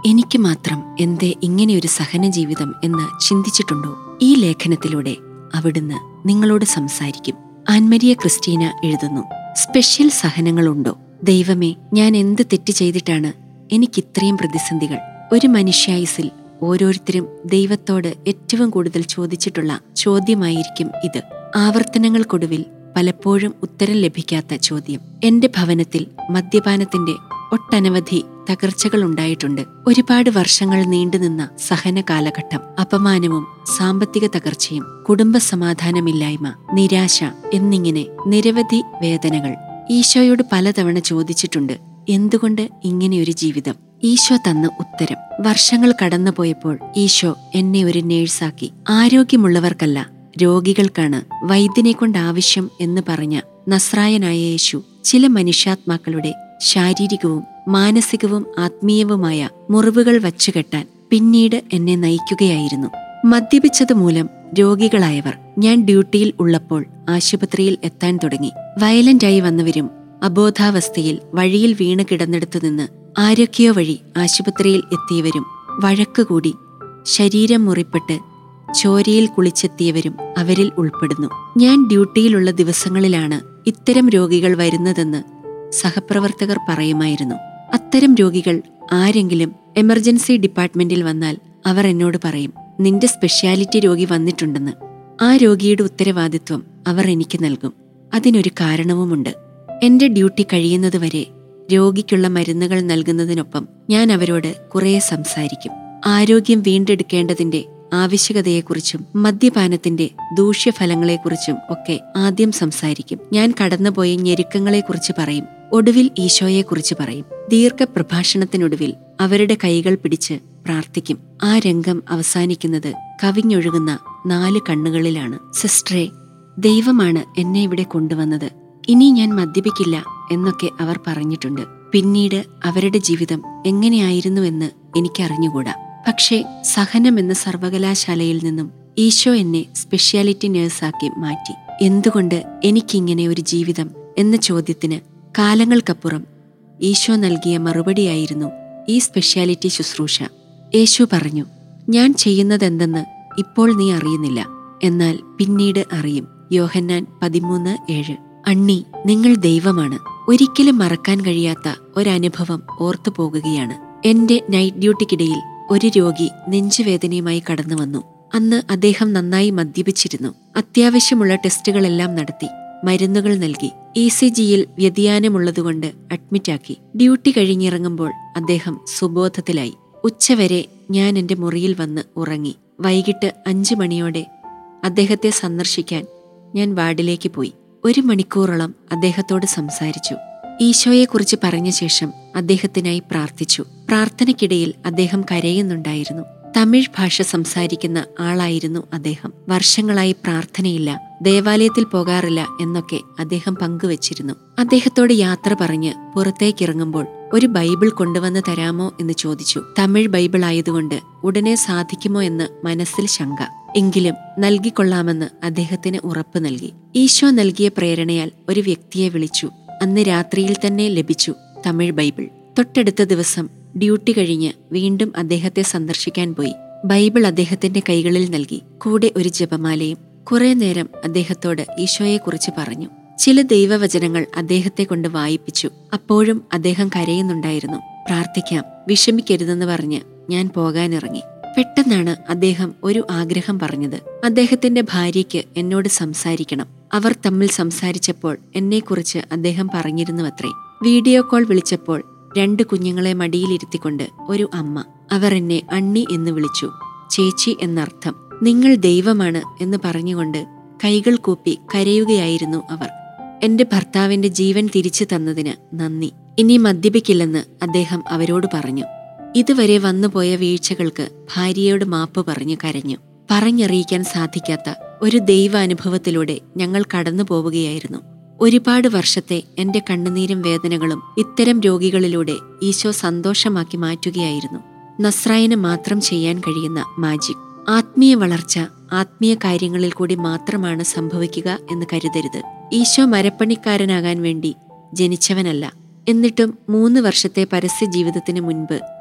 എനിക്ക് മാത്രം എന്തേ ഇങ്ങനെയൊരു സഹന ജീവിതം എന്ന് ചിന്തിച്ചിട്ടുണ്ടോ ഈ ലേഖനത്തിലൂടെ അവിടുന്ന് നിങ്ങളോട് സംസാരിക്കും ആൻമരിയ ക്രിസ്റ്റീന എഴുതുന്നു സ്പെഷ്യൽ സഹനങ്ങളുണ്ടോ ദൈവമേ ഞാൻ എന്ത് തെറ്റ് ചെയ്തിട്ടാണ് എനിക്കിത്രയും പ്രതിസന്ധികൾ ഒരു മനുഷ്യായുസിൽ ഓരോരുത്തരും ദൈവത്തോട് ഏറ്റവും കൂടുതൽ ചോദിച്ചിട്ടുള്ള ചോദ്യമായിരിക്കും ഇത് ആവർത്തനങ്ങൾക്കൊടുവിൽ പലപ്പോഴും ഉത്തരം ലഭിക്കാത്ത ചോദ്യം എന്റെ ഭവനത്തിൽ മദ്യപാനത്തിന്റെ ഒട്ടനവധി തകർച്ചകൾ ഉണ്ടായിട്ടുണ്ട് ഒരുപാട് വർഷങ്ങൾ നീണ്ടുനിന്ന സഹന കാലഘട്ടം അപമാനവും സാമ്പത്തിക തകർച്ചയും കുടുംബ സമാധാനമില്ലായ്മ നിരാശ എന്നിങ്ങനെ നിരവധി വേദനകൾ ഈശോയോട് പലതവണ ചോദിച്ചിട്ടുണ്ട് എന്തുകൊണ്ട് ഇങ്ങനെയൊരു ജീവിതം ഈശോ തന്ന ഉത്തരം വർഷങ്ങൾ കടന്നുപോയപ്പോൾ ഈശോ എന്നെ ഒരു നേഴ്സാക്കി ആരോഗ്യമുള്ളവർക്കല്ല രോഗികൾക്കാണ് വൈദ്യനെ കൊണ്ട് ആവശ്യം എന്ന് പറഞ്ഞ നസ്രായനായ യേശു ചില മനുഷ്യാത്മാക്കളുടെ ശാരീരികവും മാനസികവും ആത്മീയവുമായ മുറിവുകൾ വച്ചുകെട്ടാൻ പിന്നീട് എന്നെ നയിക്കുകയായിരുന്നു മദ്യപിച്ചത് മൂലം രോഗികളായവർ ഞാൻ ഡ്യൂട്ടിയിൽ ഉള്ളപ്പോൾ ആശുപത്രിയിൽ എത്താൻ തുടങ്ങി വയലന്റായി വന്നവരും അബോധാവസ്ഥയിൽ വഴിയിൽ വീണ് കിടന്നെടുത്തു നിന്ന് ആരൊക്കെയോ വഴി ആശുപത്രിയിൽ എത്തിയവരും വഴക്കുകൂടി ശരീരം മുറിപ്പെട്ട് ചോരയിൽ കുളിച്ചെത്തിയവരും അവരിൽ ഉൾപ്പെടുന്നു ഞാൻ ഡ്യൂട്ടിയിലുള്ള ദിവസങ്ങളിലാണ് ഇത്തരം രോഗികൾ വരുന്നതെന്ന് സഹപ്രവർത്തകർ പറയുമായിരുന്നു അത്തരം രോഗികൾ ആരെങ്കിലും എമർജൻസി ഡിപ്പാർട്ട്മെന്റിൽ വന്നാൽ അവർ എന്നോട് പറയും നിന്റെ സ്പെഷ്യാലിറ്റി രോഗി വന്നിട്ടുണ്ടെന്ന് ആ രോഗിയുടെ ഉത്തരവാദിത്വം അവർ എനിക്ക് നൽകും അതിനൊരു കാരണവുമുണ്ട് എന്റെ ഡ്യൂട്ടി കഴിയുന്നതുവരെ രോഗിക്കുള്ള മരുന്നുകൾ നൽകുന്നതിനൊപ്പം ഞാൻ അവരോട് കുറേ സംസാരിക്കും ആരോഗ്യം വീണ്ടെടുക്കേണ്ടതിന്റെ ആവശ്യകതയെക്കുറിച്ചും മദ്യപാനത്തിന്റെ ദൂഷ്യഫലങ്ങളെക്കുറിച്ചും ഒക്കെ ആദ്യം സംസാരിക്കും ഞാൻ കടന്നുപോയ ഞെരുക്കങ്ങളെക്കുറിച്ച് പറയും ഒടുവിൽ ഈശോയെക്കുറിച്ച് പറയും ദീർഘപ്രഭാഷണത്തിനൊടുവിൽ അവരുടെ കൈകൾ പിടിച്ച് പ്രാർത്ഥിക്കും ആ രംഗം അവസാനിക്കുന്നത് കവിഞ്ഞൊഴുകുന്ന നാല് കണ്ണുകളിലാണ് സിസ്റ്ററെ ദൈവമാണ് എന്നെ ഇവിടെ കൊണ്ടുവന്നത് ഇനി ഞാൻ മദ്യപിക്കില്ല എന്നൊക്കെ അവർ പറഞ്ഞിട്ടുണ്ട് പിന്നീട് അവരുടെ ജീവിതം എങ്ങനെയായിരുന്നുവെന്ന് എനിക്കറിഞ്ഞുകൂടാ പക്ഷേ സഹനം എന്ന സർവകലാശാലയിൽ നിന്നും ഈശോ എന്നെ സ്പെഷ്യാലിറ്റി നേഴ്സാക്കി മാറ്റി എന്തുകൊണ്ട് എനിക്കിങ്ങനെ ഒരു ജീവിതം എന്ന ചോദ്യത്തിന് കാലങ്ങൾക്കപ്പുറം ഈശോ നൽകിയ മറുപടിയായിരുന്നു ഈ സ്പെഷ്യാലിറ്റി ശുശ്രൂഷ യേശു പറഞ്ഞു ഞാൻ ചെയ്യുന്നതെന്തെന്ന് ഇപ്പോൾ നീ അറിയുന്നില്ല എന്നാൽ പിന്നീട് അറിയും യോഹന്നാൻ പതിമൂന്ന് ഏഴ് അണ്ണി നിങ്ങൾ ദൈവമാണ് ഒരിക്കലും മറക്കാൻ കഴിയാത്ത ഒരനുഭവം ഓർത്തു പോകുകയാണ് എന്റെ നൈറ്റ് ഡ്യൂട്ടിക്കിടയിൽ ഒരു രോഗി നെഞ്ചുവേദനയുമായി കടന്നു വന്നു അന്ന് അദ്ദേഹം നന്നായി മദ്യപിച്ചിരുന്നു അത്യാവശ്യമുള്ള ടെസ്റ്റുകളെല്ലാം നടത്തി മരുന്നുകൾ നൽകി ഇ സി ജിയിൽ വ്യതിയാനമുള്ളതുകൊണ്ട് അഡ്മിറ്റാക്കി ഡ്യൂട്ടി കഴിഞ്ഞിറങ്ങുമ്പോൾ അദ്ദേഹം സുബോധത്തിലായി ഉച്ചവരെ ഞാൻ എന്റെ മുറിയിൽ വന്ന് ഉറങ്ങി വൈകിട്ട് അഞ്ചു മണിയോടെ അദ്ദേഹത്തെ സന്ദർശിക്കാൻ ഞാൻ വാർഡിലേക്ക് പോയി ഒരു മണിക്കൂറോളം അദ്ദേഹത്തോട് സംസാരിച്ചു ഈശോയെക്കുറിച്ച് പറഞ്ഞ ശേഷം അദ്ദേഹത്തിനായി പ്രാർത്ഥിച്ചു പ്രാർത്ഥനയ്ക്കിടയിൽ അദ്ദേഹം കരയുന്നുണ്ടായിരുന്നു തമിഴ് ഭാഷ സംസാരിക്കുന്ന ആളായിരുന്നു അദ്ദേഹം വർഷങ്ങളായി പ്രാർത്ഥനയില്ല ദേവാലയത്തിൽ പോകാറില്ല എന്നൊക്കെ അദ്ദേഹം പങ്കുവച്ചിരുന്നു അദ്ദേഹത്തോട് യാത്ര പറഞ്ഞ് പുറത്തേക്കിറങ്ങുമ്പോൾ ഒരു ബൈബിൾ കൊണ്ടുവന്ന് തരാമോ എന്ന് ചോദിച്ചു തമിഴ് ബൈബിൾ ആയതുകൊണ്ട് ഉടനെ സാധിക്കുമോ എന്ന് മനസ്സിൽ ശങ്ക എങ്കിലും നൽകിക്കൊള്ളാമെന്ന് അദ്ദേഹത്തിന് ഉറപ്പ് നൽകി ഈശോ നൽകിയ പ്രേരണയാൽ ഒരു വ്യക്തിയെ വിളിച്ചു അന്ന് രാത്രിയിൽ തന്നെ ലഭിച്ചു തമിഴ് ബൈബിൾ തൊട്ടടുത്ത ദിവസം ഡ്യൂട്ടി കഴിഞ്ഞ് വീണ്ടും അദ്ദേഹത്തെ സന്ദർശിക്കാൻ പോയി ബൈബിൾ അദ്ദേഹത്തിന്റെ കൈകളിൽ നൽകി കൂടെ ഒരു ജപമാലയും കുറെ നേരം അദ്ദേഹത്തോട് ഈശോയെക്കുറിച്ച് പറഞ്ഞു ചില ദൈവവചനങ്ങൾ അദ്ദേഹത്തെ കൊണ്ട് വായിപ്പിച്ചു അപ്പോഴും അദ്ദേഹം കരയുന്നുണ്ടായിരുന്നു പ്രാർത്ഥിക്കാം വിഷമിക്കരുതെന്ന് പറഞ്ഞ് ഞാൻ പോകാനിറങ്ങി പെട്ടെന്നാണ് അദ്ദേഹം ഒരു ആഗ്രഹം പറഞ്ഞത് അദ്ദേഹത്തിന്റെ ഭാര്യയ്ക്ക് എന്നോട് സംസാരിക്കണം അവർ തമ്മിൽ സംസാരിച്ചപ്പോൾ എന്നെക്കുറിച്ച് അദ്ദേഹം പറഞ്ഞിരുന്നുവത്രേ വീഡിയോ കോൾ വിളിച്ചപ്പോൾ രണ്ട് കുഞ്ഞുങ്ങളെ മടിയിലിരുത്തിക്കൊണ്ട് ഒരു അമ്മ അവർ എന്നെ അണ്ണി എന്ന് വിളിച്ചു ചേച്ചി എന്നർത്ഥം നിങ്ങൾ ദൈവമാണ് എന്ന് പറഞ്ഞുകൊണ്ട് കൈകൾ കൂപ്പി കരയുകയായിരുന്നു അവർ എന്റെ ഭർത്താവിന്റെ ജീവൻ തിരിച്ചു തന്നതിന് നന്ദി ഇനി മദ്യപിക്കില്ലെന്ന് അദ്ദേഹം അവരോട് പറഞ്ഞു ഇതുവരെ വന്നുപോയ വീഴ്ചകൾക്ക് ഭാര്യയോട് മാപ്പ് പറഞ്ഞു കരഞ്ഞു പറഞ്ഞറിയിക്കാൻ സാധിക്കാത്ത ഒരു ദൈവാനുഭവത്തിലൂടെ ഞങ്ങൾ കടന്നു പോവുകയായിരുന്നു ഒരുപാട് വർഷത്തെ എന്റെ കണ്ണുനീരും വേദനകളും ഇത്തരം രോഗികളിലൂടെ ഈശോ സന്തോഷമാക്കി മാറ്റുകയായിരുന്നു നസ്രായന് മാത്രം ചെയ്യാൻ കഴിയുന്ന മാജിക് ആത്മീയ വളർച്ച ആത്മീയ കാര്യങ്ങളിൽ കൂടി മാത്രമാണ് സംഭവിക്കുക എന്ന് കരുതരുത് ഈശോ മരപ്പണിക്കാരനാകാൻ വേണ്ടി ജനിച്ചവനല്ല എന്നിട്ടും മൂന്ന് വർഷത്തെ പരസ്യ ജീവിതത്തിന് മുൻപ്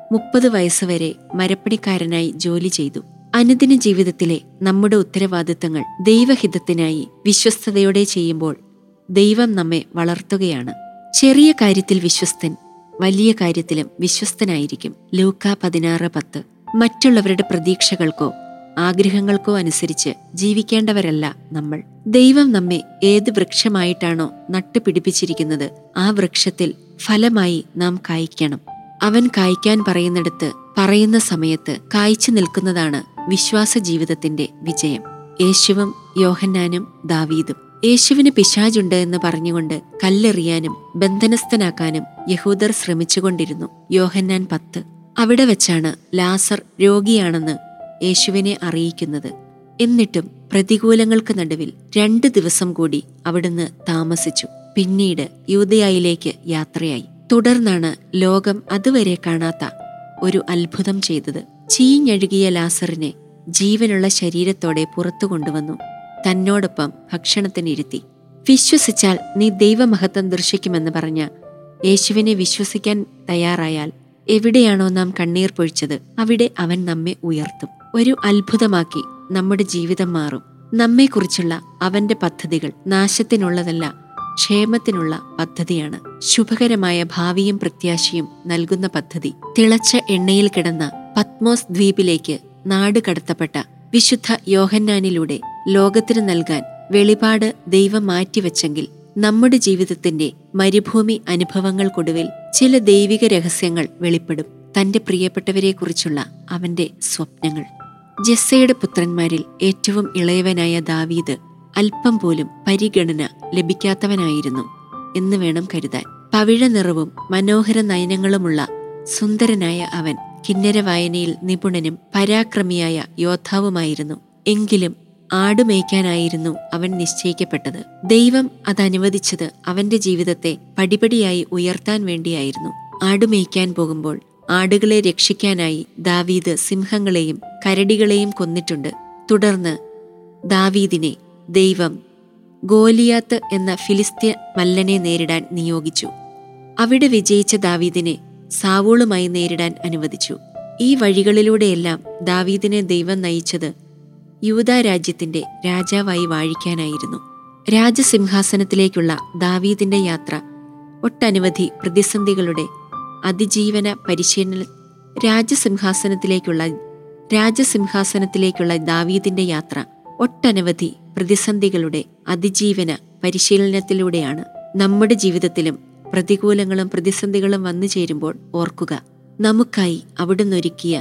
മുപ്പത് വയസ്സുവരെ മരപ്പണിക്കാരനായി ജോലി ചെയ്തു അനുദിന ജീവിതത്തിലെ നമ്മുടെ ഉത്തരവാദിത്തങ്ങൾ ദൈവഹിതത്തിനായി വിശ്വസ്തയോടെ ചെയ്യുമ്പോൾ ദൈവം നമ്മെ വളർത്തുകയാണ് ചെറിയ കാര്യത്തിൽ വിശ്വസ്തൻ വലിയ കാര്യത്തിലും വിശ്വസ്തനായിരിക്കും ലൂക്ക പതിനാറ് പത്ത് മറ്റുള്ളവരുടെ പ്രതീക്ഷകൾക്കോ ആഗ്രഹങ്ങൾക്കോ അനുസരിച്ച് ജീവിക്കേണ്ടവരല്ല നമ്മൾ ദൈവം നമ്മെ ഏത് വൃക്ഷമായിട്ടാണോ നട്ടുപിടിപ്പിച്ചിരിക്കുന്നത് ആ വൃക്ഷത്തിൽ ഫലമായി നാം കായ്ക്കണം അവൻ കായ്ക്കാൻ പറയുന്നിടത്ത് പറയുന്ന സമയത്ത് കായ്ച്ചു നിൽക്കുന്നതാണ് വിശ്വാസ ജീവിതത്തിന്റെ വിജയം യേശുവും യോഹന്നാനും ദാവീദും യേശുവിന് പിശാചുണ്ട് എന്ന് പറഞ്ഞുകൊണ്ട് കല്ലെറിയാനും ബന്ധനസ്ഥനാക്കാനും യഹൂദർ ശ്രമിച്ചുകൊണ്ടിരുന്നു യോഹന്നാൻ പത്ത് അവിടെ വെച്ചാണ് ലാസർ രോഗിയാണെന്ന് യേശുവിനെ അറിയിക്കുന്നത് എന്നിട്ടും പ്രതികൂലങ്ങൾക്ക് നടുവിൽ രണ്ട് ദിവസം കൂടി അവിടുന്ന് താമസിച്ചു പിന്നീട് യൂതയായിലേക്ക് യാത്രയായി തുടർന്നാണ് ലോകം അതുവരെ കാണാത്ത ഒരു അത്ഭുതം ചെയ്തത് ചീഞ്ഞഴുകിയ ലാസറിനെ ജീവനുള്ള ശരീരത്തോടെ പുറത്തു കൊണ്ടുവന്നു തന്നോടൊപ്പം ഭക്ഷണത്തിനിരുത്തി വിശ്വസിച്ചാൽ നീ ദൈവമഹത്വം ദർശിക്കുമെന്ന് പറഞ്ഞ യേശുവിനെ വിശ്വസിക്കാൻ തയ്യാറായാൽ എവിടെയാണോ നാം കണ്ണീർ പൊഴിച്ചത് അവിടെ അവൻ നമ്മെ ഉയർത്തും ഒരു അത്ഭുതമാക്കി നമ്മുടെ ജീവിതം മാറും നമ്മെക്കുറിച്ചുള്ള അവന്റെ പദ്ധതികൾ നാശത്തിനുള്ളതല്ല ക്ഷേമത്തിനുള്ള പദ്ധതിയാണ് ശുഭകരമായ ഭാവിയും പ്രത്യാശയും നൽകുന്ന പദ്ധതി തിളച്ച എണ്ണയിൽ കിടന്ന പത്മോസ് ദ്വീപിലേക്ക് നാട് കടത്തപ്പെട്ട വിശുദ്ധ യോഹന്നാനിലൂടെ ലോകത്തിന് നൽകാൻ വെളിപാട് ദൈവം മാറ്റിവെച്ചെങ്കിൽ നമ്മുടെ ജീവിതത്തിന്റെ മരുഭൂമി അനുഭവങ്ങൾക്കൊടുവിൽ ചില ദൈവിക രഹസ്യങ്ങൾ വെളിപ്പെടും തന്റെ പ്രിയപ്പെട്ടവരെക്കുറിച്ചുള്ള അവന്റെ സ്വപ്നങ്ങൾ ജസ്സയുടെ പുത്രന്മാരിൽ ഏറ്റവും ഇളയവനായ ദാവീദ് അല്പം പോലും പരിഗണന ലഭിക്കാത്തവനായിരുന്നു എന്ന് വേണം കരുതാൻ പവിഴ നിറവും മനോഹര നയനങ്ങളുമുള്ള സുന്ദരനായ അവൻ കിന്നര വായനയിൽ നിപുണനും പരാക്രമിയായ യോദ്ധാവുമായിരുന്നു എങ്കിലും ആടുമേയ്ക്കാനായിരുന്നു അവൻ നിശ്ചയിക്കപ്പെട്ടത് ദൈവം അതനുവദിച്ചത് അവന്റെ ജീവിതത്തെ പടിപടിയായി ഉയർത്താൻ വേണ്ടിയായിരുന്നു ആടുമേയ്ക്കാൻ പോകുമ്പോൾ ആടുകളെ രക്ഷിക്കാനായി ദാവീദ് സിംഹങ്ങളെയും കരടികളെയും കൊന്നിട്ടുണ്ട് തുടർന്ന് ദാവീദിനെ ദൈവം ഗോലിയാത്ത് എന്ന ഫിലിസ്തീൻ മല്ലനെ നേരിടാൻ നിയോഗിച്ചു അവിടെ വിജയിച്ച ദാവീദിനെ സാവൂളുമായി നേരിടാൻ അനുവദിച്ചു ഈ വഴികളിലൂടെയെല്ലാം ദാവീദിനെ ദൈവം നയിച്ചത് യൂത രാജ്യത്തിന്റെ രാജാവായി വാഴിക്കാനായിരുന്നു രാജസിംഹാസനത്തിലേക്കുള്ള ദാവീദിന്റെ യാത്ര ഒട്ടനവധി പ്രതിസന്ധികളുടെ അതിജീവന പരിശീലന രാജസിംഹാസനത്തിലേക്കുള്ള രാജസിംഹാസനത്തിലേക്കുള്ള ദാവീദിന്റെ യാത്ര ഒട്ടനവധി പ്രതിസന്ധികളുടെ അതിജീവന പരിശീലനത്തിലൂടെയാണ് നമ്മുടെ ജീവിതത്തിലും പ്രതികൂലങ്ങളും പ്രതിസന്ധികളും വന്നു ചേരുമ്പോൾ ഓർക്കുക നമുക്കായി അവിടുന്ന് ഒരുക്കിയ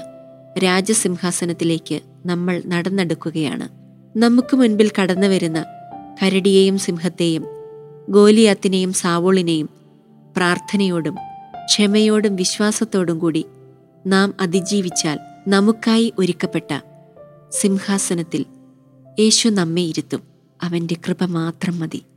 രാജസിംഹാസനത്തിലേക്ക് നമ്മൾ നടന്നെടുക്കുകയാണ് നമുക്ക് മുൻപിൽ കടന്നു വരുന്ന കരടിയെയും സിംഹത്തെയും ഗോലിയാത്തിനെയും സാവോളിനെയും പ്രാർത്ഥനയോടും ക്ഷമയോടും വിശ്വാസത്തോടും കൂടി നാം അതിജീവിച്ചാൽ നമുക്കായി ഒരുക്കപ്പെട്ട സിംഹാസനത്തിൽ യേശു നമ്മെ ഇരുത്തും അവന്റെ കൃപ മാത്രം മതി